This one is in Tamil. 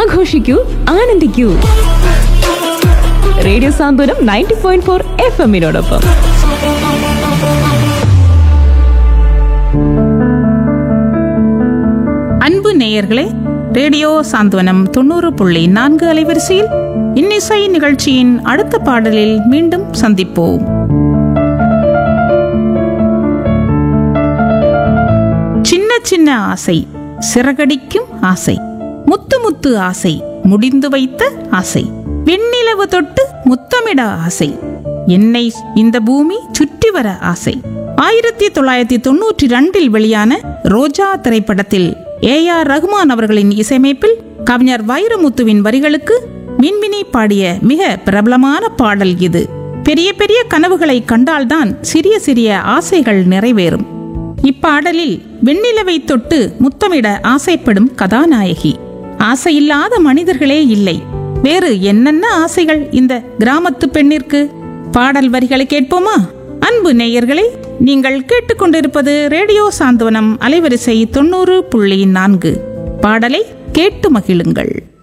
ആഘോഷിക്കൂ ആനന്ദിക്കൂ radio Santhwanam ninety point four F എമ്മിനോടൊപ്പം அன்பு நேயர்களே ரேடியோ சாந்தவனம் தொண்ணூறு புள்ளி நான்கு அலைவரிசையில் இன்னிசை நிகழ்ச்சியின் அடுத்த பாடலில் மீண்டும் சந்திப்போம் சின்ன சின்ன ஆசை சிறகடிக்கும் ஆசை முத்து முத்து ஆசை முடிந்து வைத்த ஆசை வெண்ணிலவு தொட்டு முத்தமிட ஆசை என்னை இந்த பூமி சுற்றி வர ஆசை ஆயிரத்தி தொள்ளாயிரத்தி தொண்ணூற்றி ரெண்டில் வெளியான ரோஜா திரைப்படத்தில் ஏ ஆர் ரகுமான் அவர்களின் இசையமைப்பில் கவிஞர் வைரமுத்துவின் வரிகளுக்கு மின்மினி பாடிய மிக பிரபலமான பாடல் இது பெரிய பெரிய கனவுகளை கண்டால்தான் சிறிய சிறிய ஆசைகள் நிறைவேறும் இப்பாடலில் வெண்ணிலவை தொட்டு முத்தமிட ஆசைப்படும் கதாநாயகி ஆசையில்லாத மனிதர்களே இல்லை வேறு என்னென்ன ஆசைகள் இந்த கிராமத்து பெண்ணிற்கு பாடல் வரிகளை கேட்போமா அன்பு நேயர்களே நீங்கள் கேட்டுக்கொண்டிருப்பது ரேடியோ சாந்தவனம் அலைவரிசை தொண்ணூறு புள்ளி நான்கு பாடலை கேட்டு மகிழுங்கள்